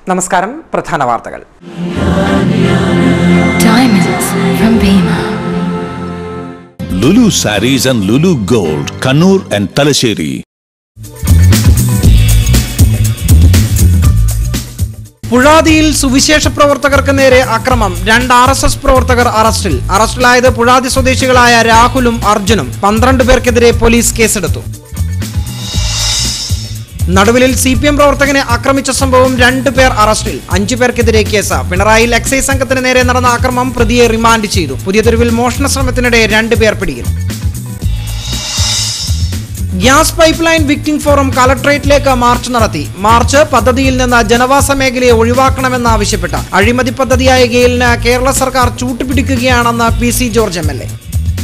നമസ്കാരം പ്രധാന വാർത്തകൾ Diamonds from Bima. Lulu Saris and Lulu Gold, Kannur and Talasheri. പുഴാതിയിൽ സുവിശേഷ പ്രവർത്തകർക്ക് നേരെ അക്രമം രണ്ട് ആർ എസ് എസ് പ്രവർത്തകർ അറസ്റ്റിൽ അറസ്റ്റിലായത് പുഴാതി സ്വദേശികളായ രാഹുലും അർജുനും പന്ത്രണ്ട് പേർക്കെതിരെ പോലീസ് കേസെടുത്തു നടുവിലിൽ സി പി എം പ്രവർത്തകനെ ആക്രമിച്ച സംഭവം രണ്ടു പേർ അറസ്റ്റിൽ അഞ്ചു പേർക്കെതിരെ കേസ് പിണറായിയിൽ എക്സൈസ് സംഘത്തിന് നേരെ നടന്ന ആക്രമം പ്രതിയെ റിമാൻഡ് ചെയ്തു പുതിയ തെരുവിൽ മോഷണ ശ്രമത്തിനിടെ രണ്ടുപേർ പിടിയിൽ gas pipe line victims forum കലക്ട്രേറ്റിലേക്ക് മാർച്ച് നടത്തി മാർച്ച് പദ്ധതിയിൽ നിന്ന് ജനവാസ മേഖലയെ ഒഴിവാക്കണമെന്നാവശ്യപ്പെട്ട അഴിമതി പദ്ധതിയായ ഗെയിലിന് കേരള സർക്കാർ ചൂട്ടുപിടിക്കുകയാണെന്ന് P C George M L A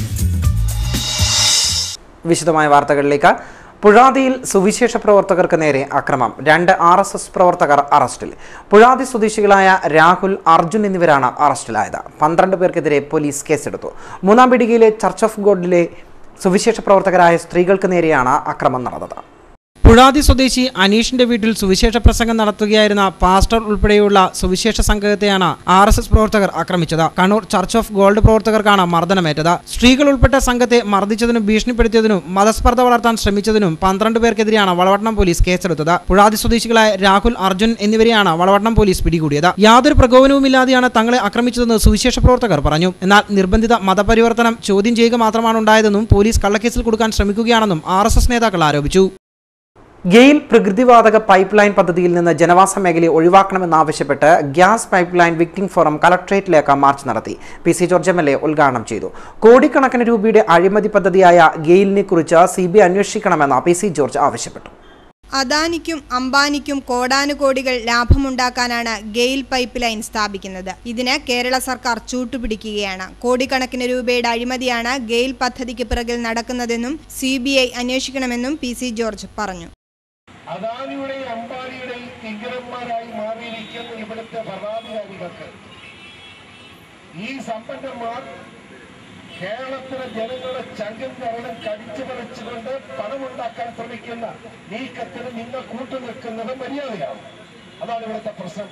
വിശദമായ വാർത്തകളിലേക്ക് പുഴാതിയിൽ സുവിശേഷ പ്രവർത്തകർക്ക് നേരെ അക്രമം രണ്ട് ആർ എസ് എസ് പ്രവർത്തകർ അറസ്റ്റിൽ പുഴാതി സ്വദേശികളായ രാഹുൽ അർജുൻ എന്നിവരാണ് അറസ്റ്റിലായത് പന്ത്രണ്ട് പേർക്കെതിരെ പോലീസ് കേസെടുത്തു മൂന്നാം പിടികയിലെ ചർച്ച് ഓഫ് ഗോഡിലെ സുവിശേഷ പ്രവർത്തകരായ സ്ത്രീകൾക്ക് നേരെയാണ് അക്രമം നടന്നത് പുഴാതി സ്വദേശി അനീഷിന്റെ വീട്ടിൽ സുവിശേഷ പ്രസംഗം നടത്തുകയായിരുന്ന പാസ്റ്റർ ഉൾപ്പെടെയുള്ള സുവിശേഷ സംഘത്തെയാണ് ആർ എസ് എസ് പ്രവർത്തകർ ആക്രമിച്ചത് കണ്ണൂർ ചർച്ച് ഓഫ് ഗോൾഡ് പ്രവർത്തകർക്കാണ് മർദ്ദനമേറ്റത് സ്ത്രീകൾ ഉൾപ്പെട്ട സംഘത്തെ മർദ്ദിച്ചതിനും ഭീഷണിപ്പെടുത്തിയതിനും മതസ്പർദ്ധ വളർത്താൻ ശ്രമിച്ചതിനും പന്ത്രണ്ട് പേർക്കെതിരെയാണ് വളവട്ടണം പോലീസ് കേസെടുത്തത് പുഴാതി സ്വദേശികളായ രാഹുൽ അർജുൻ എന്നിവരെയാണ് വളവട്ടണം പോലീസ് പിടികൂടിയത് യാതൊരു പ്രകോപനവുമില്ലാതെയാണ് തങ്ങളെ ആക്രമിച്ചതെന്ന് സുവിശേഷ പ്രവർത്തകർ പറഞ്ഞു എന്നാൽ നിർബന്ധിത മതപരിവർത്തനം ചോദ്യം ചെയ്യുക മാത്രമാണ് ഉണ്ടായതെന്നും പോലീസ് കള്ളക്കേസിൽ കൊടുക്കാൻ ശ്രമിക്കുകയാണെന്നും ആർ നേതാക്കൾ ആരോപിച്ചു ഗെയിൽ പ്രകൃതിവാതക പൈപ്പ് ലൈൻ പദ്ധതിയിൽ നിന്ന് ജനവാസ മേഖലയെ ഒഴിവാക്കണമെന്നാവശ്യപ്പെട്ട് gas pipe line victims forum കലക്ട്രേറ്റിലേക്ക് മാർച്ച് നടത്തി P C George M L A ഉദ്ഘാടനം ചെയ്തു കോടിക്കണക്കിന് രൂപയുടെ അഴിമതി പദ്ധതിയായ ഗെയിലിനെ കുറിച്ച് സി ബി ഐ അന്വേഷിക്കണമെന്ന് പി സി ജോർജ് ആവശ്യപ്പെട്ടു അദാനിക്കും അംബാനിക്കും കോടാനുകോടികൾ ലാഭമുണ്ടാക്കാനാണ് ഗെയിൽ പൈപ്പ് ലൈൻ സ്ഥാപിക്കുന്നത് ഇതിന് കേരള സർക്കാർ ചൂട്ടുപിടിക്കുകയാണ് കോടിക്കണക്കിന് രൂപയുടെ അഴിമതിയാണ് ഗെയിൽ പദ്ധതിക്ക് പിറകിൽ നടക്കുന്നതെന്നും സി ബി ഐ അന്വേഷിക്കണമെന്നും പി സി ജോർജ് പറഞ്ഞു അദാനിയുടെയും അംബാനിയുടെയും കിങ്കരന്മാരായി മാറിയിരിക്കുന്ന ഇവിടുത്തെ ഭരണാധികാരികൾക്ക് ഈ സമ്പന്നന്മാർ കേരളത്തിലെ ജനങ്ങളെ ചങ്കും കരളും കടിച്ചു പറിച്ചുകൊണ്ട് പണമുണ്ടാക്കാൻ ശ്രമിക്കുന്ന നീക്കത്തിന് നിങ്ങൾ കൂട്ടുനിൽക്കുന്നത് മര്യാദയാണ് അതാണ് ഇവിടുത്തെ പ്രശ്നം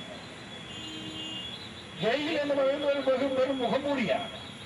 ജയിൽ എന്ന് പറയുന്ന ഒരു വെറും വെറും മുഖംമൂടിയാണ്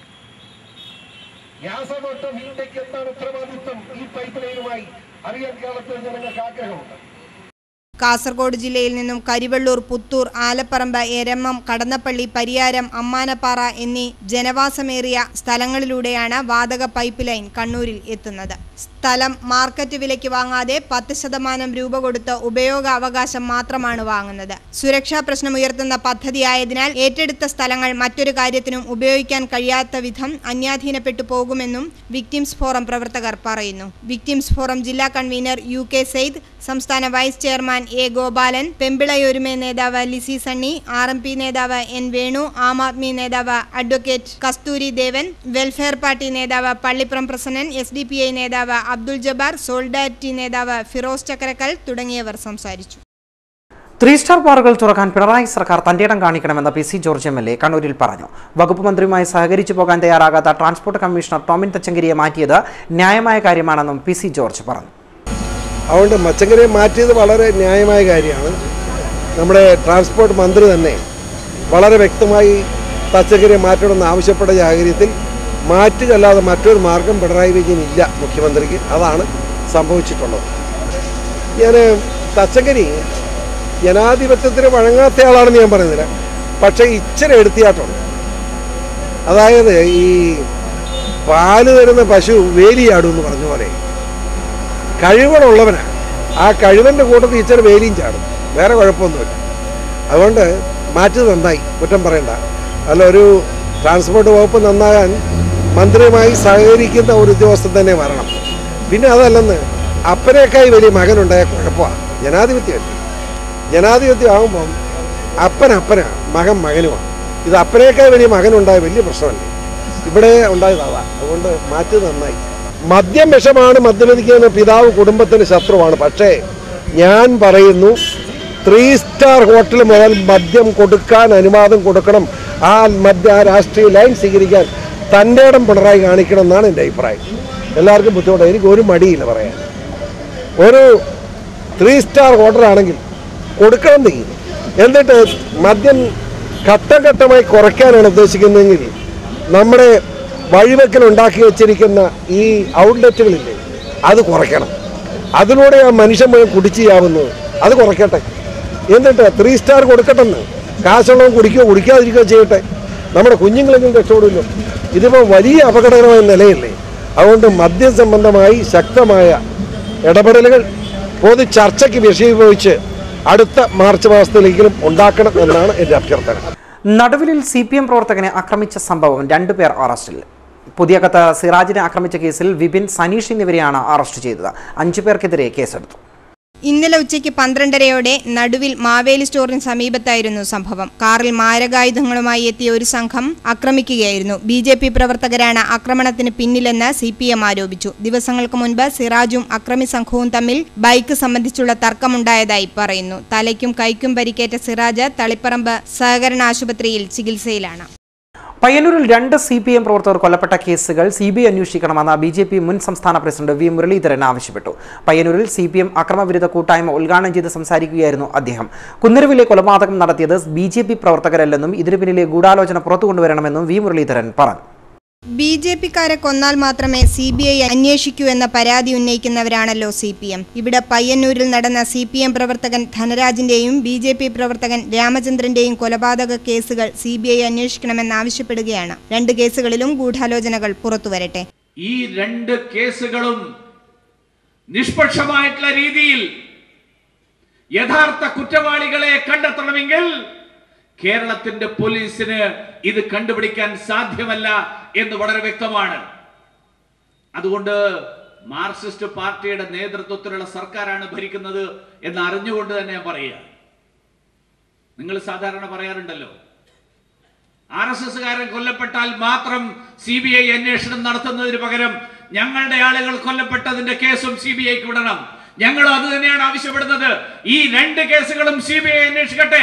ഗ്യാസമോട്ടം ഇന്ത്യക്ക് എന്താണ് ഉത്തരവാദിത്വം ഈ പൈപ്പ് ലൈനുമായി അറിയാൻ കേരളത്തിലെ ജനങ്ങൾക്ക് ആഗ്രഹമുണ്ട് കാസർഗോഡ് ജില്ലയിൽ നിന്നും കരിവള്ളൂർ പുത്തൂർ ആലപ്പറമ്പ് എരമം കടന്നപ്പള്ളി പരിയാരം അമ്മാനപ്പാറ എന്നീ ജനവാസമേറിയ സ്ഥലങ്ങളിലൂടെയാണ് വാതക പൈപ്പ് ലൈൻ കണ്ണൂരിൽ എത്തുന്നത് സ്ഥലം മാർക്കറ്റ് വിലയ്ക്ക് വാങ്ങാതെ പത്ത് ശതമാനം രൂപ കൊടുത്ത് ഉപയോഗ അവകാശം മാത്രമാണ് വാങ്ങുന്നത് സുരക്ഷാ പ്രശ്നം ഉയർത്തുന്ന പദ്ധതിയായതിനാൽ ഏറ്റെടുത്ത സ്ഥലങ്ങൾ മറ്റൊരു കാര്യത്തിനും ഉപയോഗിക്കാൻ കഴിയാത്ത വിധം അന്യാധീനപ്പെട്ടു പോകുമെന്നും വിക്ടിംസ് ഫോറം പ്രവർത്തകർ പറയുന്നു വിക്ടിംസ് ഫോറം ജില്ലാ കൺവീനർ യു കെ സെയ്ദ് സംസ്ഥാന vice chairman A Gopalan Pembilai Orumai നേതാവ് Lissy Sunny R M P നേതാവ് എൻ വേണു ആം ആദ്മി നേതാവ് advocate Kasturi Devan welfare party നേതാവ് Pallippuram Prasannan S D P I നേതാവ് അബ്ദുൾ ജബ്ബാർ സോൾഡാരിറ്റി നേതാവ് ഫിറോസ് ചക്രക്കൽ തുടങ്ങിയവർ സംസാരിച്ചു ത്രീ സ്റ്റാർ ബാറുകൾ തുറക്കാൻ പിണറായി സർക്കാർ തന്റെ ഇടം കാണിക്കണമെന്ന് P C George M L A കണ്ണൂരിൽ പറഞ്ഞു വകുപ്പ് മന്ത്രിയുമായി സഹകരിച്ചു പോകാൻ തയ്യാറാകാത്ത ട്രാൻസ്പോർട്ട് കമ്മീഷണർ ടോമിൻ തച്ചങ്കരിയെ മാറ്റിയത് ന്യായമായ കാര്യമാണെന്നും പി സി ജോർജ് പറഞ്ഞു അതുകൊണ്ട് മച്ചങ്കരയെ മാറ്റിയത് വളരെ ന്യായമായ കാര്യമാണ് നമ്മുടെ ട്രാൻസ്പോർട്ട് മന്ത്രി തന്നെ വളരെ വ്യക്തമായി തച്ചങ്കരയെ മാറ്റണമെന്ന് ആവശ്യപ്പെട്ട സാഹചര്യത്തിൽ മാറ്റുകയല്ലാതെ മറ്റൊരു മാർഗം പിണറായി വിജയൻ ഇല്ല മുഖ്യമന്ത്രിക്ക് അതാണ് സംഭവിച്ചിട്ടുള്ളത് ഞാൻ തച്ചങ്കരി ജനാധിപത്യത്തിന് വഴങ്ങാത്ത ആളാണെന്ന് ഞാൻ പറയുന്നില്ല പക്ഷേ ഇച്ചിരി എടുത്തിയാട്ടുണ്ട് അതായത് ഈ പാല് തരുന്ന പശു വേലിയാടും എന്ന് പറഞ്ഞ പോലെ കഴിവുകളുള്ളവനാണ് ആ കഴിവൻ്റെ കൂട്ടത്തിൽ ഇച്ചിരി വേലിയും ചാടും വേറെ കുഴപ്പമൊന്നുമില്ല അതുകൊണ്ട് മാറ്റത് നന്നായി കുറ്റം പറയണ്ട അല്ല ഒരു ട്രാൻസ്പോർട്ട് വകുപ്പ് നന്നാകാൻ മന്ത്രിയുമായി സഹകരിക്കുന്ന ഒരു ഉദ്യോഗസ്ഥൻ തന്നെ വരണം പിന്നെ അതല്ലെന്ന് അപ്പനേക്കായി വലിയ മകനുണ്ടായ കുഴപ്പമാണ് ജനാധിപത്യമല്ല ജനാധിപത്യം ആകുമ്പം അപ്പൻ അപ്പനാണ് മകൻ മകനുമാണ് ഇത് അപ്പനേക്കാൾ വലിയ മകനുണ്ടായ വലിയ പ്രശ്നമല്ലേ ഇവിടെ ഉണ്ടായതാവാ അതുകൊണ്ട് മാറ്റി നന്നായി മദ്യം വിഷമാണ് മദ്യപിക്കുന്ന പിതാവ് കുടുംബത്തിന് ശത്രുവാണ് പക്ഷേ ഞാൻ പറയുന്നു ത്രീ സ്റ്റാർ ഹോട്ടൽ മുതൽ മദ്യം കൊടുക്കാൻ അനുവാദം കൊടുക്കണം ആ മദ്യ ആ രാഷ്ട്രീയ ലൈൻ സ്വീകരിക്കാൻ തൻ്റെ ഇടം പിണറായി കാണിക്കണം എന്നാണ് എൻ്റെ അഭിപ്രായം എല്ലാവർക്കും ബുദ്ധിമുട്ടാണ് എനിക്ക് ഒരു മടിയില്ല പറയാൻ ഒരു ത്രീ സ്റ്റാർ ഹോട്ടലാണെങ്കിൽ കൊടുക്കണം നീ എന്നിട്ട് മദ്യം ഘട്ടം ഘട്ടമായി കുറയ്ക്കാനാണ് ഉദ്ദേശിക്കുന്നതെങ്കിൽ നമ്മുടെ വഴിവെക്കൽ ഉണ്ടാക്കി വെച്ചിരിക്കുന്ന ഈ ഔട്ട്ലെറ്റുകളില്ലേ അത് കുറയ്ക്കണം അതിലൂടെ ആ മനുഷ്യൻ മുഴുവൻ കുടിച്ച് ചെയ്യാവുന്നത് അത് കുറയ്ക്കട്ടെ എന്നിട്ട് ത്രീ സ്റ്റാർ കൊടുക്കട്ടെന്ന് കാശുള്ളവൻ കുടിക്കുകയോ കുടിക്കാതിരിക്കുകയോ ചെയ്യട്ടെ നമ്മുടെ കുഞ്ഞുങ്ങളെങ്കിലും രക്ഷപ്പെടുമല്ലോ ഇതിപ്പോൾ വലിയ അപകടകരമായ നിലയല്ലേ അതുകൊണ്ട് മദ്യം സംബന്ധമായി ശക്തമായ ഇടപെടലുകൾ പൊതു ചർച്ചയ്ക്ക് വിഷയീഭവിച്ച് അടുത്ത മാർച്ച് മാസത്തിലെങ്കിലും ഉണ്ടാക്കണം എന്നാണ് എൻ്റെ അഭ്യർത്ഥന നടുവിലിൽ സി പി എം പ്രവർത്തകനെ ആക്രമിച്ച സംഭവം രണ്ടുപേർ അറസ്റ്റിൽ പുതിയകത്ത് സിറാജിനെ ആക്രമിച്ച കേസിൽ വിപിൻ സനീഷ് എന്നിവരെയാണ് അറസ്റ്റ് ചെയ്തത് അഞ്ചു പേർക്കെതിരെ കേസെടുത്തു ഇന്നലെ ഉച്ചയ്ക്ക് പന്ത്രണ്ടരയോടെ നടുവിൽ മാവേലി സ്റ്റോറിന് സമീപത്തായിരുന്നു സംഭവം കാറിൽ മാരകായുധങ്ങളുമായി എത്തിയ ഒരു സംഘം ആക്രമിക്കുകയായിരുന്നു ബി ജെ പി പ്രവർത്തകരാണ് ആക്രമണത്തിന് പിന്നിലെന്ന് സി പി എം ആരോപിച്ചു ദിവസങ്ങൾക്ക് മുൻപ് സിറാജും അക്രമി സംഘവും തമ്മിൽ ബൈക്ക് സംബന്ധിച്ചുള്ള തർക്കമുണ്ടായതായി പറയുന്നു തലയ്ക്കും കൈക്കും പരിക്കേറ്റ സിറാജ് തളിപ്പറമ്പ് സഹകരണ ആശുപത്രിയിൽ ചികിത്സയിലാണ് പയ്യന്നൂരിൽ രണ്ട് സി പി എം പ്രവർത്തകർ കൊല്ലപ്പെട്ട കേസുകൾ സി ബി ഐ അന്വേഷിക്കണമെന്ന് ബി ജെ പി മുൻ സംസ്ഥാന പ്രസിഡന്റ് വി മുരളീധരൻ ആവശ്യപ്പെട്ടു പയ്യന്നൂരിൽ സി പി എം അക്രമവിരുദ്ധ കൂട്ടായ്മ ഉദ്ഘാടനം ചെയ്ത് സംസാരിക്കുകയായിരുന്നു അദ്ദേഹം കുന്നരുവിലെ കൊലപാതകം നടത്തിയത് ബി ജെ പി പ്രവർത്തകരല്ലെന്നും ഇതിനു പിന്നിലെ ഗൂഢാലോചന പുറത്തു കൊണ്ടുവരണമെന്നും വി മുരളീധരൻ പറഞ്ഞു ബി ജെ പിക്കാരെ കൊന്നാൽ മാത്രമേ സി ബി ഐ അന്വേഷിക്കൂ എന്ന പരാതി ഉന്നയിക്കുന്നവരാണല്ലോ സി പി എം ഇവിടെ പയ്യന്നൂരിൽ നടന്ന സി പി എം പ്രവർത്തകൻ ധനരാജിന്റെയും ബി ജെ പി പ്രവർത്തകൻ രാമചന്ദ്രന്റെയും കൊലപാതക കേസുകൾ സി ബി ഐ അന്വേഷിക്കണമെന്നാവശ്യപ്പെടുകയാണ് രണ്ട് കേസുകളിലും ഗൂഢാലോചനകൾ പുറത്തുവരട്ടെ ഈ രണ്ട് കേസുകളും നിഷ്പക്ഷമായിട്ടുള്ള രീതിയിൽ യഥാർത്ഥ കുറ്റവാളികളെ കണ്ടെത്തണമെങ്കിൽ കേരളത്തിന്റെ പോലീസിന് ഇത് കണ്ടുപിടിക്കാൻ സാധ്യമല്ല എന്ന് വളരെ വ്യക്തമാണ് അതുകൊണ്ട് മാർക്സിസ്റ്റ് പാർട്ടിയുടെ നേതൃത്വത്തിലുള്ള സർക്കാരാണ് ഭരിക്കുന്നത് എന്ന് അറിഞ്ഞുകൊണ്ട് തന്നെ ഞാൻ പറയുക നിങ്ങൾ സാധാരണ പറയാറുണ്ടല്ലോ ആർ എസ് എസ്സുകാരൻ കൊല്ലപ്പെട്ടാൽ മാത്രം സി ബി ഐ അന്വേഷണം നടത്തുന്നതിന് പകരം ഞങ്ങളുടെ ആളുകൾ കൊല്ലപ്പെട്ടതിന്റെ കേസും സി ബി ഐക്ക് വിടണം ഞങ്ങളും അത് തന്നെയാണ് ആവശ്യപ്പെടുന്നത് ഈ രണ്ട് കേസുകളും സി ബി ഐ അന്വേഷിക്കട്ടെ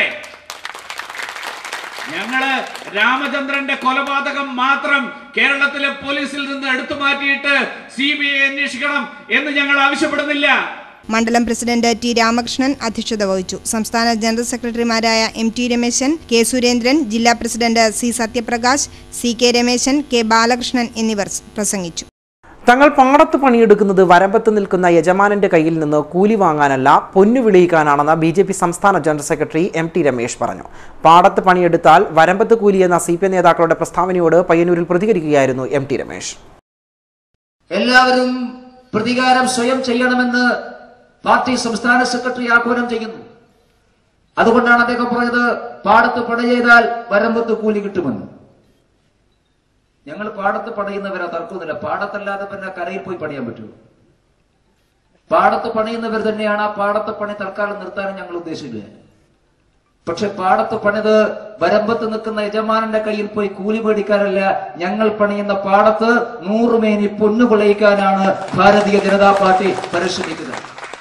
ഞങ്ങള് രാമചന്ദ്രന്റെ കൊലപാതകം മാത്രം കേരളത്തിലെ പോലീസിൽ നിന്ന് എടുത്തു മാറ്റിയിട്ട് സി ബി ഐ അന്വേഷിക്കണം എന്ന് ഞങ്ങൾ ആവശ്യപ്പെടുന്നില്ല മണ്ഡലം പ്രസിഡന്റ് ടി രാമകൃഷ്ണൻ അധ്യക്ഷത വഹിച്ചു സംസ്ഥാന ജനറൽ സെക്രട്ടറിമാരായ M T Rameshan K Surendran ജില്ലാ president C Sathyaprakash C K Rameshan K Balakrishnan എന്നിവർ പ്രസംഗിച്ചു തങ്ങൾ പാടത്ത് പണിയെടുക്കുന്നത് വരമ്പത്ത് നിൽക്കുന്ന യജമാനന്റെ കയ്യിൽ നിന്ന് കൂലി വാങ്ങാനല്ല പൊന്നു വിളിയിക്കാനാണെന്ന് ബി ജെ പി സംസ്ഥാന general secretary M T Ramesh പറഞ്ഞു പാടത്ത് പണിയെടുത്താൽ വരമ്പത്ത് കൂലി എന്ന സി പി നേതാക്കളുടെ പ്രസ്താവനയോട് പയ്യന്നൂരിൽ പ്രതികരിക്കുകയായിരുന്നു എം ടി രമേശ് എല്ലാവരും പ്രതികാരം സ്വയം ചെയ്യണമെന്ന് പാർട്ടി സംസ്ഥാന സെക്രട്ടറി ആഹ്വാനം ചെയ്യുന്നു അതുകൊണ്ടാണ് അദ്ദേഹം പറഞ്ഞത് പാടത്ത് പണി ചെയ്താൽ വരമ്പത്ത് കൂലി കിട്ടുമെന്ന് ഞങ്ങൾ പാടത്ത് പണിയുന്നവരാ തർക്കമൊന്നുമില്ല പാടത്തല്ലാതെ പിന്നെ കരയിൽ പോയി പണിയാൻ പറ്റുമോ പാടത്ത് പണിയുന്നവർ തന്നെയാണ് ആ പാടത്ത് പണി തൽക്കാലം നിർത്താനും ഞങ്ങൾ ഉദ്ദേശിക്കുന്നത് പക്ഷെ പാടത്ത് പണിത് വരമ്പത്ത് നിൽക്കുന്ന യജമാനന്റെ കയ്യിൽ പോയി കൂലി മേടിക്കാനല്ല ഞങ്ങൾ പണിയുന്ന പാടത്ത് നൂറുമേനി പൊന്നു കൊളയിക്കാനാണ് ഭാരതീയ ജനതാ പാർട്ടി പരിശ്രമിക്കുന്നത്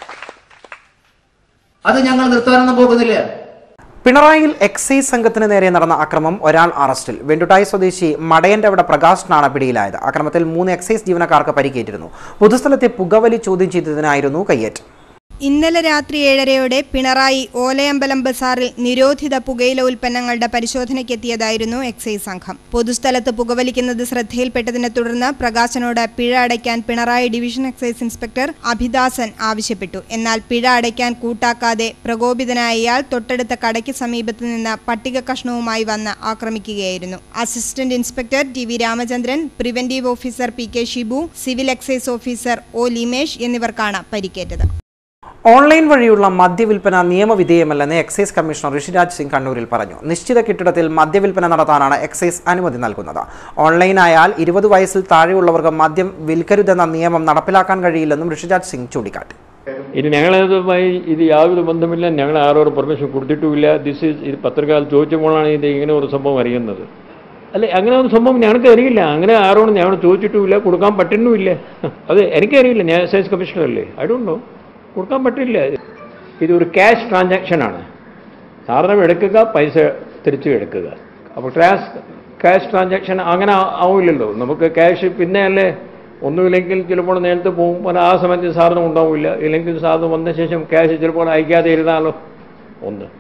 അത് ഞങ്ങൾ നിർത്താനൊന്നും പോകുന്നില്ല പിണറായിയിൽ എക്സൈസ് സംഘത്തിന് നേരെ നടന്ന അക്രമം ഒരാൾ അറസ്റ്റിൽ വെണ്ടുട്ടായി സ്വദേശി മടയന്റെ അവിടെ പ്രകാശനാണ് പിടിയിലായത് അക്രമത്തിൽ മൂന്ന് എക്സൈസ് ജീവനക്കാർക്ക് പരിക്കേറ്റിരുന്നു പൊതുസ്ഥലത്തെ പുകവലി ചോദ്യം ചെയ്തതിനായിരുന്നു കയ്യേറ്റം ഇന്നലെ രാത്രി ഏഴരയോടെ പിണറായി ഓലയമ്പലം ബസാറിൽ നിരോധിത പുകയില ഉൽപ്പന്നങ്ങളുടെ പരിശോധനയ്ക്കെത്തിയതായിരുന്നു എക്സൈസ് സംഘം പൊതുസ്ഥലത്ത് പുകവലിക്കുന്നത് ശ്രദ്ധയിൽപ്പെട്ടതിനെ തുടർന്ന് പ്രകാശനോട് പിഴ അടയ്ക്കാൻ Pinarayi division excise inspector Abhidasan ആവശ്യപ്പെട്ടു എന്നാൽ പിഴ അടയ്ക്കാൻ കൂട്ടാക്കാതെ പ്രകോപിതനായ ഇയാൾ തൊട്ടടുത്ത കടയ്ക്ക് സമീപത്ത് നിന്ന് പട്ടിക കഷ്ണവുമായി വന്ന് ആക്രമിക്കുകയായിരുന്നു assistant inspector T V Ramachandran preventive officer P K Shibu civil excise officer O Limesh എന്നിവർക്കാണ് പരിക്കേറ്റത് ഓൺലൈൻ വഴിയുള്ള മദ്യവിൽപ്പന നിയമവിധേയമല്ലെന്ന് എക്സൈസ് കമ്മീഷണർ ഋഷിരാജ് സിംഗ് കണ്ണൂരിൽ പറഞ്ഞു നിശ്ചിത കെട്ടിടത്തിൽ മദ്യവിൽപ്പന നടത്താനാണ് എക്സൈസ് അനുമതി നൽകുന്നത് ഓൺലൈനായാൽ ഇരുപത് വയസ്സിൽ താഴെയുള്ളവർക്ക് മദ്യം വിൽക്കരുതെന്ന നിയമം നടപ്പിലാക്കാൻ കഴിയില്ലെന്നും ഋഷിരാജ് സിംഗ് ചൂണ്ടിക്കാട്ടി ഇനി ഞങ്ങളതുമായി ഇത് യാതൊരു ബന്ധമില്ല ഞങ്ങൾ ആരോട് പെർമിഷൻ കൊടുത്തിട്ടുമില്ല ദിസ് ഈസ് ഇത് പത്രക്കാർ ചോദിച്ചപ്പോഴാണ് ഇത് ഇങ്ങനെ ഒരു സംഭവം അറിയുന്നത് അല്ല അങ്ങനെ ഒരു സംഭവം ഞങ്ങൾക്ക് അറിയില്ല അങ്ങനെ ആരോടും ഞങ്ങൾ ചോദിച്ചിട്ടുമില്ല കൊടുക്കാൻ പറ്റുന്നുമില്ല അത് എനിക്കറിയില്ല ഞാൻ എക്സൈസ് കമ്മീഷണർ അല്ലേ ഐ ഡോണ്ട് നോ കൊടുക്കാൻ പറ്റില്ല ഇതൊരു ക്യാഷ് ട്രാൻസാക്ഷനാണ് സാധനം എടുക്കുക പൈസ തിരിച്ചു എടുക്കുക അപ്പോൾ ക്യാഷ് ക്യാഷ് ട്രാൻസാക്ഷൻ അങ്ങനെ ആ- ആവില്ലല്ലോ നമുക്ക് ക്യാഷ് പിന്നെ അല്ലേ ഒന്നുമില്ലെങ്കിൽ ചിലപ്പോൾ നേരത്തെ പോകും പല ആ സമയത്ത് സാധനം ഉണ്ടാവില്ല ഇല്ലെങ്കിൽ സാധനം വന്ന ശേഷം ക്യാഷ് ചിലപ്പോൾ അയക്കാതെ ഇരുന്നാലോ ഒന്ന്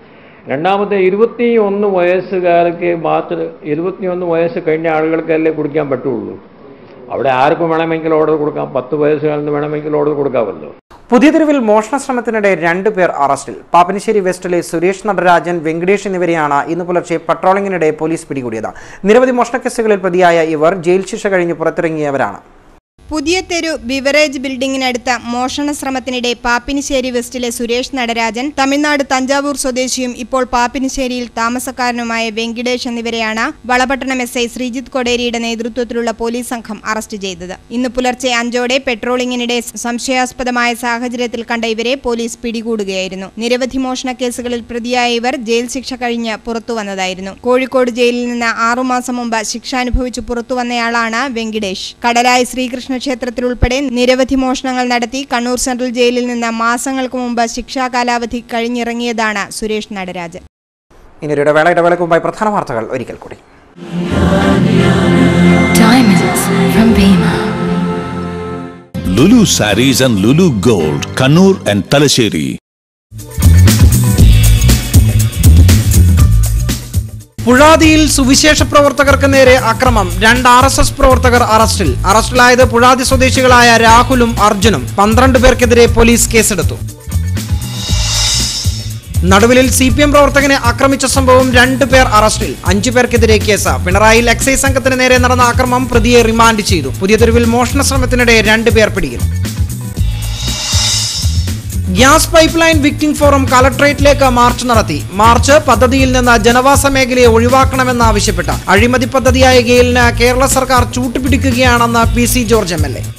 രണ്ടാമത്തെ ഇരുപത്തി ഒന്ന് വയസ്സുകാർക്ക് മാത്രം ഇരുപത്തിയൊന്ന് വയസ്സ് കഴിഞ്ഞ ആളുകൾക്കല്ലേ കുടിക്കാൻ പറ്റുള്ളൂ അവിടെ ആർക്കും വേണമെങ്കിൽ ഓർഡർ കൊടുക്കാം പത്ത് വയസ്സുകാരന് വേണമെങ്കിൽ ഓർഡർ കൊടുക്കാമല്ലോ പുതിയ തെരുവിൽ മോഷണ ശ്രമത്തിനിടെ രണ്ടു പേർ അറസ്റ്റിൽ പാപ്പനശ്ശേരി വെസ്റ്റിലെ സുരേഷ് നടരാജൻ വെങ്കടേഷ് എന്നിവരെയാണ് ഇന്ന് പുലർച്ചെ പട്രോളിംഗിനിടെ പോലീസ് പിടികൂടിയത് നിരവധി മോഷണ കേസുകളിൽ പ്രതിയായ ഇവർ ജയിൽ ശിക്ഷ കഴിഞ്ഞ് പുറത്തിറങ്ങിയവരാണ് പുതിയ തെരു ബിവറേജ് ബിൽഡിംഗിനടുത്ത മോഷണ ശ്രമത്തിനിടെ പാപ്പിനിശ്ശേരി വെസ്റ്റിലെ സുരേഷ് നടരാജൻ തമിഴ്നാട് തഞ്ചാവൂർ സ്വദേശിയും ഇപ്പോൾ പാപ്പിനിശ്ശേരിയിൽ താമസക്കാരനുമായ വെങ്കിടേഷ് എന്നിവരെയാണ് വളപട്ടണം എസ് ഐ ശ്രീജിത്ത് കൊടേരിയുടെ നേതൃത്വത്തിലുള്ള പോലീസ് സംഘം അറസ്റ്റ് ചെയ്തത് ഇന്ന് പുലർച്ചെ അഞ്ചോടെ പെട്രോളിംഗിനിടെ സംശയാസ്പദമായ സാഹചര്യത്തിൽ കണ്ട ഇവരെ പോലീസ് പിടികൂടുകയായിരുന്നു നിരവധി മോഷണ കേസുകളിൽ പ്രതിയായ ഇവർ ജയിൽ ശിക്ഷ കഴിഞ്ഞ് പുറത്തു വന്നതായിരുന്നു കോഴിക്കോട് ജയിലിൽ നിന്ന് ആറുമാസം മുമ്പ് ശിക്ഷ അനുഭവിച്ചു പുറത്തു വന്നയാളാണ് വെങ്കിടേഷ് കടലായി ശ്രീകൃഷ്ണ ക്ഷേത്രത്തിൽ ഉൾപ്പെടെ നിരവധി മോഷണങ്ങൾ നടത്തി കണ്ണൂർ സെൻട്രൽ ജയിലിൽ നിന്ന് മാസങ്ങൾക്ക് മുമ്പ് ശിക്ഷാ കാലാവധി കഴിഞ്ഞിറങ്ങിയതാണ് സുരേഷ് നടരാജൻ ഇനി ഒരു ഇടവേള ഇടവേളയ്ക്ക് മുമ്പായി പ്രധാന വാർത്തകൾ ഒരിക്കൽ കൂടി Diamonds from Bima. Lulu Saris and Lulu Gold, Kannur and Talasheri. പുഴാതിയിൽ സുവിശേഷ പ്രവർത്തകർക്ക് നേരെ അക്രമം രണ്ട് ആർ എസ് എസ് പ്രവർത്തകർ അറസ്റ്റിൽ അറസ്റ്റിലായത് പുഴാതി സ്വദേശികളായ രാഹുലും അർജുനും പന്ത്രണ്ട് പേർക്കെതിരെ പോലീസ് കേസെടുത്തു നടുവിലിൽ സി പി എം പ്രവർത്തകനെ ആക്രമിച്ച സംഭവം രണ്ടു പേർ അറസ്റ്റിൽ അഞ്ചു പേർക്കെതിരെ കേസ് പിണറായിയിൽ എക്സൈസ് സംഘത്തിന് നേരെ നടന്ന ആക്രമം പ്രതിയെ റിമാൻഡ് ചെയ്തു പുതിയ തെരുവിൽ മോഷണ ശ്രമത്തിനിടെ രണ്ടുപേർ പിടിയിൽ gas pipe line victims forum കലക്ട്രേറ്റിലേക്ക് മാർച്ച് നടത്തി മാർച്ച് പദ്ധതിയിൽ നിന്ന് ജനവാസ മേഖലയെ ഒഴിവാക്കണമെന്നാവശ്യപ്പെട്ട് അഴിമതി പദ്ധതിയായ ഗെയിലിന് കേരള സർക്കാർ ചൂട്ടുപിടിക്കുകയാണെന്ന് P C George M L A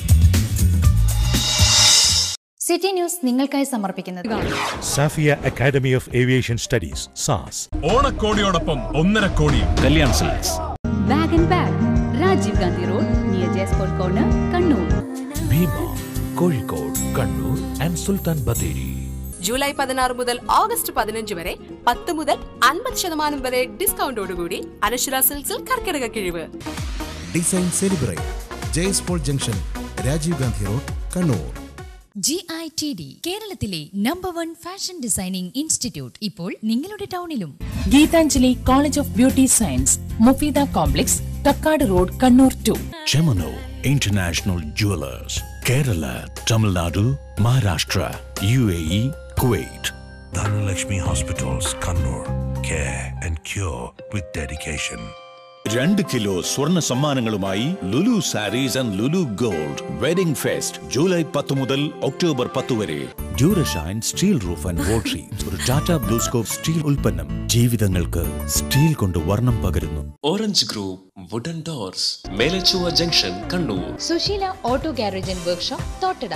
city news നിങ്ങൾക്കായി സമർപ്പിക്കുന്നത് Safiya academy of aviation studies SAS ഓണക്കോടിയോടൊപ്പം ഒന്നര crore Kalyan silks bag and bag Rajiv Gandhi road near Jayaspol corner Kannur Bhima Kozhikode Kannur and Sultan Bathery July പതിനാറ് മുതൽ ഓഗസ്റ്റ് പതിനഞ്ച് വരെ പത്ത് മുതൽ അൻപത് ശതമാനം വരെ ഡിസ്കൗണ്ടോടുകൂടി അനശ്വര സിൽക്സിൽ കർക്കിടക കിഴിവ് design celebrate Jayaspol junction Rajiv Gandhi road Kannur G I T D കേരളത്തിലെ number one fashion designing institute ഇപ്പോൾ നിങ്ങളുടെ ടൗണിലും Geethanjali college of beauty science Mufeeda complex Thakkad road Kannur to Chemano International Jewelers, Kerala, Tamil Nadu, Maharashtra, UAE, Kuwait. Dhanalakshmi Hospitals, Kannur. Care and cure with dedication. രണ്ട് kilo സ്വർണ്ണ സമ്മാനങ്ങളുമായി Lulu sarees and Lulu gold wedding fest July പത്ത് മുതൽ October പത്ത് വരെ Durashine steel roof and വോട്ടറി ഒരു Tata BlueScope steel ഉൽപ്പന്നം ജീവിതങ്ങൾക്ക് സ്റ്റീൽ കൊണ്ട് വർണ്ണം പകരുന്നു orange group wooden doors Melechowwa junction Kannur Susheela auto garage and workshop Thottada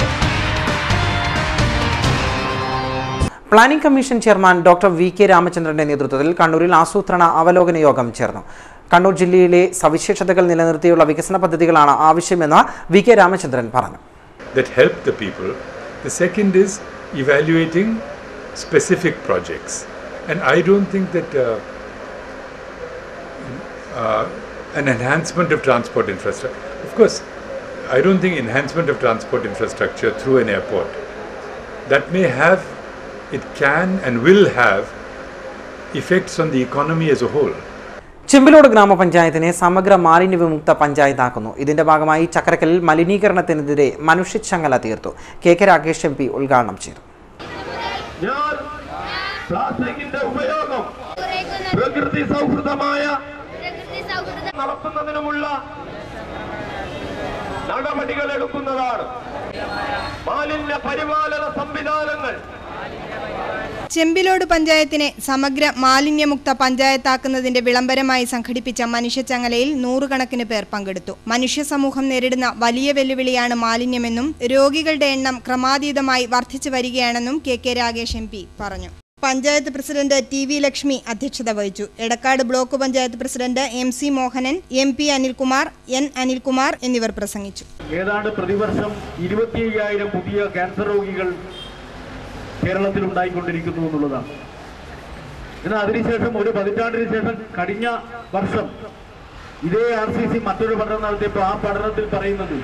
planning commission chairman doctor V K രാമചന്ദ്രന്റെ നേതൃത്വത്തിൽ കണ്ണൂരിൽ ആസൂത്രണ അവലോകന യോഗം ചേർന്നു കണ്ണൂർ ജില്ലയിലെ സവിശേഷതകൾ നിലനിർത്തിയുള്ള വികസന പദ്ധതികളാണ് ആവശ്യമെന്ന് വി കെ രാമചന്ദ്രൻ പറഞ്ഞു that help the people. The second is evaluating specific projects. And I don't think that uh, uh, an enhancement of transport infrastructure, of course, I don't think enhancement of transport infrastructure through an airport, that may have, it can and will have effects on the economy as a whole. Chembilode ഗ്രാമപഞ്ചായത്തിനെ സമഗ്ര മാലിന്യ വിമുക്ത പഞ്ചായത്താക്കുന്നു ഇതിന്റെ ഭാഗമായി ചക്കരക്കലിൽ മലിനീകരണത്തിനെതിരെ മനുഷ്യച്ചങ്ങല തീർത്തു K K Ragesh M P ഉദ്ഘാടനം ചെയ്തു ഞാൻ പ്ലാസ്റ്റിക്കിന്റെ ഉപയോഗം പ്രകൃതി സൗഹൃദമായ നടത്തുന്നതിനുമുള്ള നടപടികൾ എടുക്കുന്നതാണ് മാലിന്യ പരിപാലന സംവിധാനങ്ങൾ ചെമ്പിലോട് പഞ്ചായത്തിനെ സമഗ്ര മാലിന്യമുക്ത പഞ്ചായത്താക്കുന്നതിന്റെ വിളംബരമായി സംഘടിപ്പിച്ച മനുഷ്യച്ചങ്ങലയിൽ നൂറുകണക്കിന് പേർ പങ്കെടുത്തു മനുഷ്യ സമൂഹം നേരിടുന്ന വലിയ വെല്ലുവിളിയാണ് മാലിന്യമെന്നും രോഗികളുടെ എണ്ണം ക്രമാതീതമായി വർദ്ധിച്ചു വരികയാണെന്നും കെ കെ രാഗേഷ് എം പറഞ്ഞു panchayat president T V Lakshmi അധ്യക്ഷത വഹിച്ചു Edakkad block panchayat president M C Mohanan M P Anilkumar N Anilkumar എന്നിവർ പ്രസംഗിച്ചു ഏതാണ്ട് പ്രതിവർഷം ഇരുപത്തി അയ്യായിരം പുതിയ ക്യാൻസർ രോഗികൾ കേരളത്തിൽ ഉണ്ടായിക്കൊണ്ടിരിക്കുന്നു എന്നുള്ളതാണ് എന്നാൽ അതിനുശേഷം ഒരു പതിറ്റാണ്ടിന് ശേഷം കഴിഞ്ഞ വർഷം ഇതേ ആർ സി സി മറ്റൊരു പഠനം നടത്തിയപ്പോൾ ആ പഠനത്തിൽ പറയുന്നത്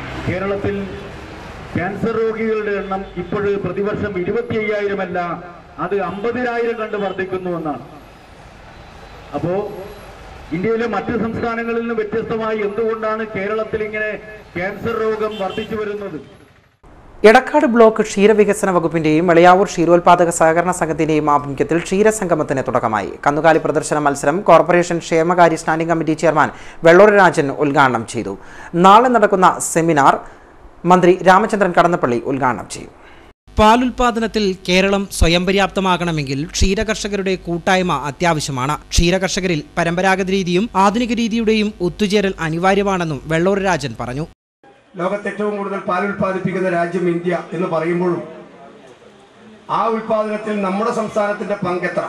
കേരളത്തിൽ ക്യാൻസർ രോഗികളുടെ എണ്ണം ഇപ്പോൾ പ്രതിവർഷം ഇരുപത്തി അയ്യായിരമല്ല അത് അമ്പതിനായിരം കണ്ട് വർദ്ധിക്കുന്നു എന്നാണ് അപ്പോ ഇന്ത്യയിലെ മറ്റ് സംസ്ഥാനങ്ങളിൽ നിന്ന് വ്യത്യസ്തമായി എന്തുകൊണ്ടാണ് കേരളത്തിൽ ഇങ്ങനെ ക്യാൻസർ രോഗം വർദ്ധിച്ചു വരുന്നത് എടക്കാട് ബ്ലോക്ക് ക്ഷീരവികസന വകുപ്പിന്റെയും വെളയാവൂർ ക്ഷീരോത്പാദക സഹകരണ സംഘത്തിന്റെയും ആഭിമുഖ്യത്തിൽ ക്ഷീരസംഗമത്തിന് തുടക്കമായി കന്നുകാലി പ്രദർശന മത്സരം കോർപ്പറേഷൻ ക്ഷേമകാര്യ standing committee chairman Vellur Rajan ഉദ്ഘാടനം ചെയ്തു നാളെ നടക്കുന്ന സെമിനാർ മന്ത്രി രാമചന്ദ്രൻ കടന്നപ്പള്ളി ഉദ്ഘാടനം ചെയ്യും പാലുൽപാദനത്തിൽ കേരളം സ്വയം പര്യാപ്തമാകണമെങ്കിൽ ക്ഷീരകർഷകരുടെ കൂട്ടായ്മ അത്യാവശ്യമാണ് ക്ഷീരകർഷകരിൽ പരമ്പരാഗത രീതിയും ആധുനിക രീതിയുടെയും ഒത്തുചേരൽ അനിവാര്യമാണെന്നും വെള്ളൂർ രാജൻ പറഞ്ഞു ലോകത്ത് ഏറ്റവും കൂടുതൽ പാൽ ഉൽപ്പാദിപ്പിക്കുന്ന രാജ്യം ഇന്ത്യ എന്ന് പറയുമ്പോഴും ആ ഉൽപാദനത്തിൽ നമ്മുടെ സംസ്ഥാനത്തിന്റെ പങ്കെത്ര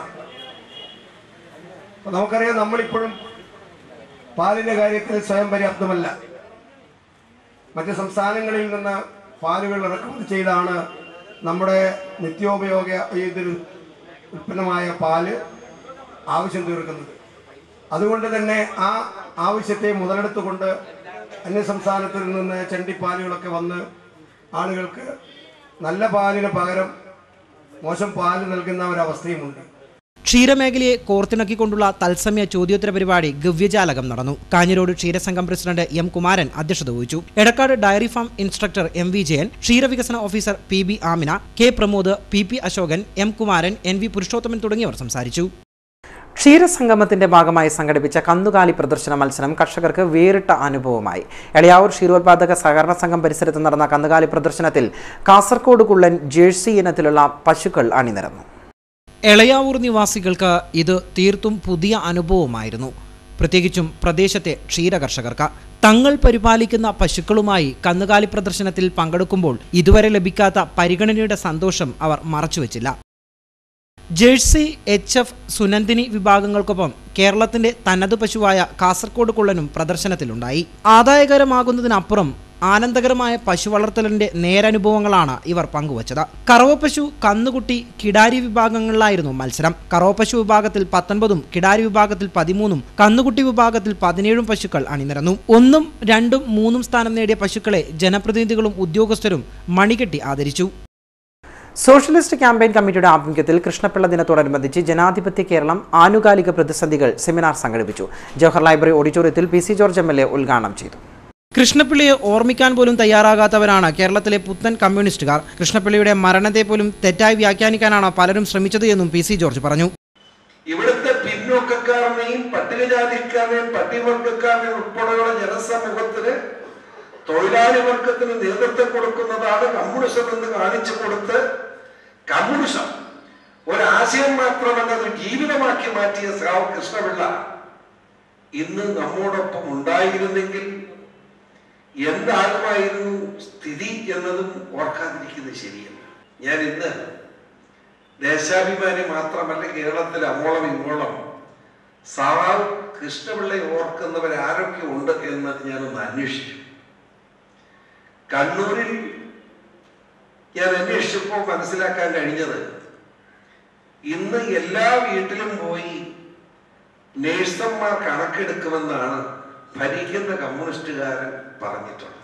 അപ്പൊ നമുക്കറിയാം നമ്മളിപ്പോഴും പാലിന്റെ കാര്യത്തിൽ സ്വയം പര്യാപ്തമല്ല മറ്റ് സംസ്ഥാനങ്ങളിൽ നിന്ന് പാലുകൾ ഇറക്കുമതി ചെയ്താണ് നമ്മുടെ നിത്യോപയോഗ ഇതിൽ ഉൽപ്പന്നമായ പാല് ആവശ്യം തീർക്കുന്നത് അതുകൊണ്ട് തന്നെ ആ ആവശ്യത്തെ മുതലെടുത്തുകൊണ്ട് അന്യസംസ്ഥാനത്തിൽ നിന്ന് ചണ്ടിപ്പാലുകളൊക്കെ വന്ന് ആളുകൾക്ക് നല്ല പാലിന് പകരം മോശം പാല് നൽകുന്ന ഒരവസ്ഥയുമുണ്ട് ക്ഷീരമേഖലയെ കോർത്തിണക്കിക്കൊണ്ടുള്ള തത്സമയ ചോദ്യോത്തര പരിപാടി ഗവ്യജാലകം നടന്നു കാഞ്ഞിരോട് ക്ഷീരസംഘം പ്രസിഡന്റ് എം കുമാരൻ അധ്യക്ഷത വഹിച്ചു Edakkad dairy farm instructor M V Jayan ക്ഷീരവികസന officer P B Amina K Pramod P P Ashokan M Kumaran N V Purushothaman തുടങ്ങിയവർ സംസാരിച്ചു ക്ഷീരസംഗമത്തിന്റെ ഭാഗമായി സംഘടിപ്പിച്ച കന്നുകാലി പ്രദർശന മത്സരം കർഷകർക്ക് വേറിട്ട അനുഭവമായി എളയാവൂർ ക്ഷീരോത്പാദക സഹകരണ സംഘം പരിസരത്ത് നടന്ന കന്നുകാലി പ്രദർശനത്തിൽ കാസർഗോഡ് കുള്ളൻ ജേഴ്സി ഇനത്തിലുള്ള പശുക്കൾ അണിനിരന്നു എളയാവൂർ നിവാസികൾക്ക് ഇത് തീർത്തും പുതിയ അനുഭവമായിരുന്നു പ്രത്യേകിച്ചും പ്രദേശത്തെ ക്ഷീരകർഷകർക്ക് തങ്ങൾ പരിപാലിക്കുന്ന പശുക്കളുമായി കന്നുകാലി പ്രദർശനത്തിൽ പങ്കെടുക്കുമ്പോൾ ഇതുവരെ ലഭിക്കാത്ത പരിഗണനയുടെ സന്തോഷം അവർ മറച്ചുവെച്ചില്ല ജേഴ്സി എച്ച് എഫ് സുനന്ദിനി വിഭാഗങ്ങൾക്കൊപ്പം കേരളത്തിന്റെ തനത് പശുവായ കാസർഗോഡ് കുള്ളനും പ്രദർശനത്തിലുണ്ടായി ആദായകരമാകുന്നതിനപ്പുറം ആനന്ദകരമായ പശു വളർത്തലിന്റെ നേരനുഭവങ്ങളാണ് ഇവർ പങ്കുവച്ചത് കറവപ്പശു കന്നുകുട്ടി കിടാരി വിഭാഗങ്ങളിലായിരുന്നു മത്സരം കറവപ്പശു വിഭാഗത്തിൽ പത്തൊൻപതും കിടാരി വിഭാഗത്തിൽ പതിമൂന്നും കന്നുകുട്ടി വിഭാഗത്തിൽ പതിനേഴും പശുക്കൾ അണിനിരന്നു ഒന്നും രണ്ടും മൂന്നും സ്ഥാനം നേടിയ പശുക്കളെ ജനപ്രതിനിധികളും ഉദ്യോഗസ്ഥരും മണികെട്ടി ആദരിച്ചു സോഷ്യലിസ്റ്റ് ക്യാമ്പയിൻ കമ്മിറ്റിയുടെ ആഭിമുഖ്യത്തിൽ കൃഷ്ണപിള്ള ദിനത്തോടനുബന്ധിച്ച് ജനാധിപത്യ കേരളം ആനുകാലിക പ്രതിസന്ധികൾ സെമിനാർ സംഘടിപ്പിച്ചു ജവഹർ ലൈബ്രറി ഓഡിറ്റോറിയത്തിൽ P C George M L A ഉദ്ഘാടനം ചെയ്തു കൃഷ്ണപിള്ളിയെ ഓർമ്മിക്കാൻ പോലും തയ്യാറാകാത്തവരാണ് കേരളത്തിലെ പുത്തൻ കമ്മ്യൂണിസ്റ്റുകാർ കൃഷ്ണപിള്ളിയുടെ മരണത്തെ പോലും തെറ്റായി വ്യാഖ്യാനിക്കാനാണ് പലരും ശ്രമിച്ചത് എന്നും പി സി ജോർജ് പറഞ്ഞു ഇവിടുത്തെ പിന്നോക്കക്കാരനെയും പട്ടികജാതിക്കാരനെയും പട്ടികവർഗക്കാരനെയും ഉൾപ്പെടെയുള്ള ജനസമൂഹത്തിന് തൊഴിലാളി വർഗത്തിന് നേതൃത്വം കൊടുക്കുന്നതാണ് കമ്മ്യൂണിസം എന്ന് കാണിച്ചു കൊടുത്ത് കമ്മ്യൂണിസം ഒരാശയം മാത്രമല്ല ഒരു ജീവിതമാക്കി മാറ്റിയ ശ്രാവ് കൃഷ്ണപിള്ള ഇന്ന് നമ്മോടൊപ്പം ഉണ്ടായിരുന്നെങ്കിൽ എന്താകുമായിരുന്നു സ്ഥിതി എന്നതും ഓർക്കാതിരിക്കുന്നത് ശരിയല്ല ഞാൻ ഇന്ന് ദേശാഭിമാനി മാത്രമല്ല കേരളത്തിൽ അമോളം ഇങ്ങോളം സാറാവ് കൃഷ്ണപിള്ളയെ ഓർക്കുന്നവർ ആരൊക്കെ ഉണ്ട് എന്ന് ഞാനൊന്ന് അന്വേഷിച്ചു കണ്ണൂരിൽ ഞാൻ അന്വേഷിച്ചപ്പോൾ മനസ്സിലാക്കാൻ കഴിഞ്ഞത് ഇന്ന് എല്ലാ വീട്ടിലും പോയി നേഴ്സന്മാർ കണക്കെടുക്കുമെന്നാണ് ഭരിക്കുന്ന കമ്മ്യൂണിസ്റ്റുകാരൻ പറഞ്ഞിട്ടുള്ളത്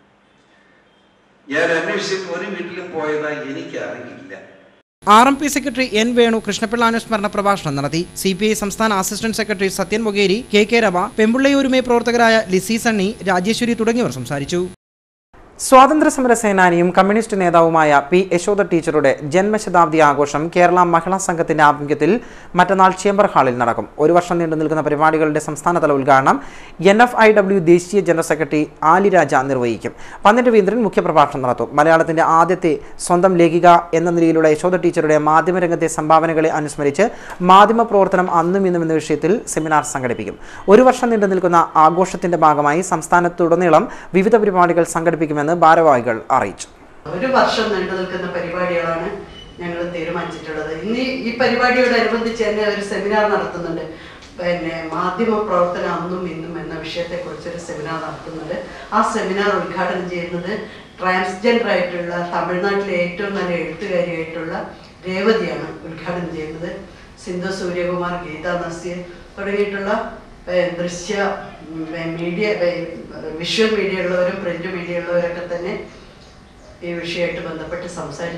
ഞാൻ അന്വേഷിച്ചപ്പോൾ ഒരു വീട്ടിലും പോയതായി എനിക്കറിയില്ല R M P secretary N Venu Krishnapillai അനുസ്മരണ പ്രഭാഷണം നടത്തി സി പി ഐ സംസ്ഥാന assistant secretary Sathyan Mokeri K K രവ പെമ്പുള്ളയൂരുമേ പ്രവർത്തകരായ ലിസി സണ്ണി രാജേശ്വരി തുടങ്ങിയവർ സംസാരിച്ചു സ്വാതന്ത്ര്യ സമര സേനാനിയും കമ്മ്യൂണിസ്റ്റ് നേതാവുമായ പി യശോദ ടീച്ചറുടെ ജന്മശതാബ്ദി ആഘോഷം കേരള മഹിളാ സംഘത്തിന്റെ ആഭിമുഖ്യത്തിൽ മറ്റന്നാൾ ചേംബർ ഹാളിൽ നടക്കും ഒരു വർഷം നീണ്ടു നിൽക്കുന്ന പരിപാടികളുടെ സംസ്ഥാനതല ഉദ്ഘാടനം എൻ എഫ് ഐ ഡബ്ല്യു ദേശീയ ജനറൽ സെക്രട്ടറി ആലിരാജ നിർവഹിക്കും പന്നിട്ട് രവീന്ദ്രൻ മുഖ്യപ്രഭാഷണം നടത്തും മലയാളത്തിന്റെ ആദ്യത്തെ സ്വന്തം ലേഖിക എന്ന നിലയിലുള്ള യശോദ ടീച്ചറുടെ മാധ്യമരംഗത്തെ സംഭാവനകളെ അനുസ്മരിച്ച് മാധ്യമ പ്രവർത്തനം അന്നും ഇന്നും എന്ന വിഷയത്തിൽ സെമിനാർ സംഘടിപ്പിക്കും ഒരു വർഷം നീണ്ടു നിൽക്കുന്ന ആഘോഷത്തിന്റെ ഭാഗമായി സംസ്ഥാനത്തുടനീളം വിവിധ പരിപാടികൾ സംഘടിപ്പിക്കുമെന്ന് ഭാരവാഹികൾ അറിയിച്ചു ഒരു വർഷം നീണ്ടു നിൽക്കുന്ന പരിപാടികളാണ് ഞങ്ങൾ തീരുമാനിച്ചിട്ടുള്ളത് ഇന്ന് ഈ പരിപാടിയോടനുബന്ധിച്ച് തന്നെ ഒരു സെമിനാർ നടത്തുന്നുണ്ട് പിന്നെ മാധ്യമ പ്രവർത്തനം അന്നും ഇന്നും എന്ന വിഷയത്തെക്കുറിച്ച് ഒരു സെമിനാർ നടത്തുന്നുണ്ട് ആ സെമിനാർ ഉദ്ഘാടനം ചെയ്യുന്നത് ട്രാൻസ്ജെൻഡർ ആയിട്ടുള്ള തമിഴ്നാട്ടിലെ ഏറ്റവും നല്ല എഴുത്തുകാരിയായിട്ടുള്ള രേവതിയാണ് ഉദ്ഘാടനം ചെയ്യുന്നത് സിന്ധു സൂര്യകുമാർ ഗീത നസീർ തുടങ്ങിയിട്ടുള്ള ഏഹ്, ദൃശ്യ ഉം, മീഡിയ ഏഹ്, വിഷ്വൽ മീഡിയ ഉള്ളവരും പ്രിന്റ് മീഡിയ ഉള്ളവരൊക്കെ തന്നെ ഈ വിഷയമായിട്ട് ബന്ധപ്പെട്ട് സംസാരിക്കുന്നുണ്ട്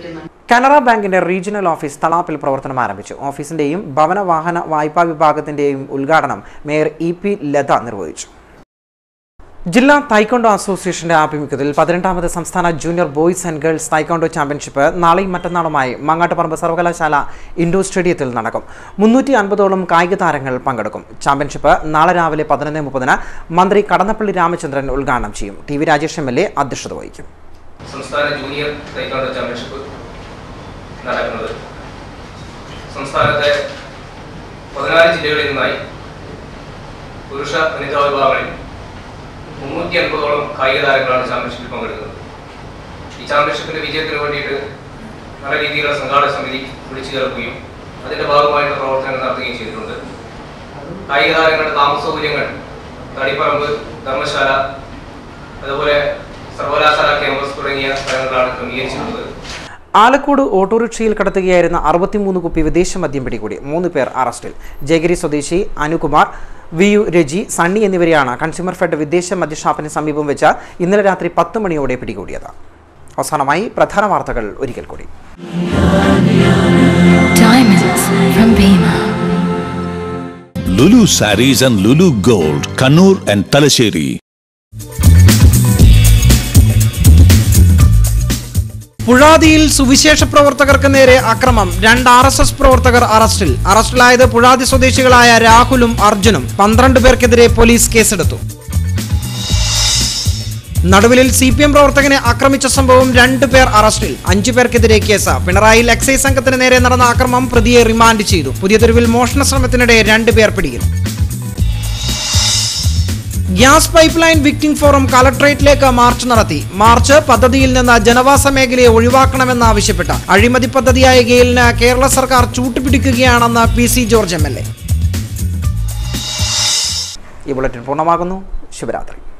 കനറ ബാങ്കിന്റെ റീജിയണൽ ഓഫീസ് തളാപ്പിൽ പ്രവർത്തനം ആരംഭിച്ചു ഓഫീസിന്റെയും ഭവന വാഹന വായ്പാ വിഭാഗത്തിന്റെയും ഉദ്ഘാടനം മേയർ ഇ പി ലത നിർവഹിച്ചു ജില്ലാ തായ്ക്കൊണ്ടോ അസോസിയേഷന്റെ ആഭിമുഖ്യത്തിൽ പതിനെട്ടാമത് സംസ്ഥാന junior boys and girls taekwondo championship നാളെയും മറ്റന്നാളുമായി മങ്ങാട്ടുപറമ്പ് സർവകലാശാല ഇൻഡോർ സ്റ്റേഡിയത്തിൽ നടക്കും മുന്നൂറ്റി അൻപതോളം കായിക താരങ്ങൾ പങ്കെടുക്കും ചാമ്പ്യൻഷിപ്പ് നാളെ രാവിലെ പതിനൊന്ന് മുപ്പതിന് മന്ത്രി കടന്നപ്പള്ളി രാമചന്ദ്രൻ ഉദ്ഘാടനം ചെയ്യും T V Rajesh M L A അധ്യക്ഷത വഹിക്കും സംസ്ഥാന ജൂനിയർ തൈക്കാണ്ടോ ചാമ്പ്യൻഷിപ്പ് നടക്കുന്നത് സംസ്ഥാനത്തെ പതിനാല് ജില്ലകളിൽ നിന്നായി പുരുഷ വനിതാ വിഭാഗങ്ങളിൽ മുന്നൂറ്റി അൻപതോളം കായിക താരങ്ങളാണ് ചാമ്പ്യൻഷിപ്പിൽ പങ്കെടുക്കുന്നത് ഈ ചാമ്പ്യൻഷിപ്പിന്റെ വിജയത്തിന് വേണ്ടിയിട്ട് നല്ല രീതിയിലുള്ള സംഘാടക സമിതി വിളിച്ചു ചേർക്കുകയും അതിന്റെ ഭാഗമായിട്ടുള്ള പ്രവർത്തനങ്ങൾ നടത്തുകയും ചെയ്തിട്ടുണ്ട് കായിക താരങ്ങളുടെ താമസ സൗകര്യങ്ങൾ തടിപ്പറമ്പ് ധർമ്മശാല അതുപോലെ സർവകലാശാല ക്യാമ്പസ് തുടങ്ങിയ സ്ഥലങ്ങളാണ് ക്രമീകരിച്ചിട്ടുള്ളത് ആലക്കോട് ഓട്ടോറിക്ഷയിൽ കടത്തുകയായിരുന്ന അറുപത്തിമൂന്ന് കുപ്പി വിദേശ മദ്യം പിടികൂടി മൂന്ന് പേർ അറസ്റ്റിൽ ജയഗിരി സ്വദേശി അനുകുമാർ വി യു രജി സണ്ണി എന്നിവരെയാണ് കൺസ്യൂമർ ഫെഡ് വിദേശ മദ്യഷാപ്പിന് സമീപം വെച്ച് ഇന്നലെ രാത്രി പത്ത് മണിയോടെ പിടികൂടിയത് അവസാനമായി പ്രധാന വാർത്തകൾ ഒരിക്കൽ കൂടി Diamonds from Bima. Lulu sarees and Lulu gold Kannur and Thalassery പുഴാതിയിൽ സുവിശേഷ പ്രവർത്തകർക്ക് നേരെ അക്രമം രണ്ട് ആർ എസ് എസ് പ്രവർത്തകർ അറസ്റ്റിൽ അറസ്റ്റിലായത് പുഴാതി സ്വദേശികളായ രാഹുലും അർജുനും പന്ത്രണ്ട് പേർക്കെതിരെ പോലീസ് കേസെടുത്തു നടുവിലിൽ സി പി എം പ്രവർത്തകനെ ആക്രമിച്ച സംഭവം രണ്ടു പേർ അറസ്റ്റിൽ അഞ്ചു പേർക്കെതിരെ കേസ് പിണറായിയിൽ എക്സൈസ് സംഘത്തിന് നേരെ നടന്ന ആക്രമണം പ്രതിയെ റിമാൻഡ് ചെയ്തു പുതിയ തെരുവിൽ മോഷണ ശ്രമത്തിനിടെ രണ്ടുപേർ പിടിയിൽ gas pipe line victims forum കലക്ട്രേറ്റിലേക്ക് മാർച്ച് നടത്തി മാർച്ച് പദ്ധതിയിൽ നിന്ന് ജനവാസ മേഖലയെ ഒഴിവാക്കണമെന്നാവശ്യപ്പെട്ട അഴിമതി പദ്ധതിയായ ഗെയിലിന് കേരള സർക്കാർ ചൂട്ടുപിടിക്കുകയാണെന്ന് P C George M L A ഈ ബുള്ളറ്റിൻ പൂർണ്ണമാകുന്നു ശുഭരാത്രി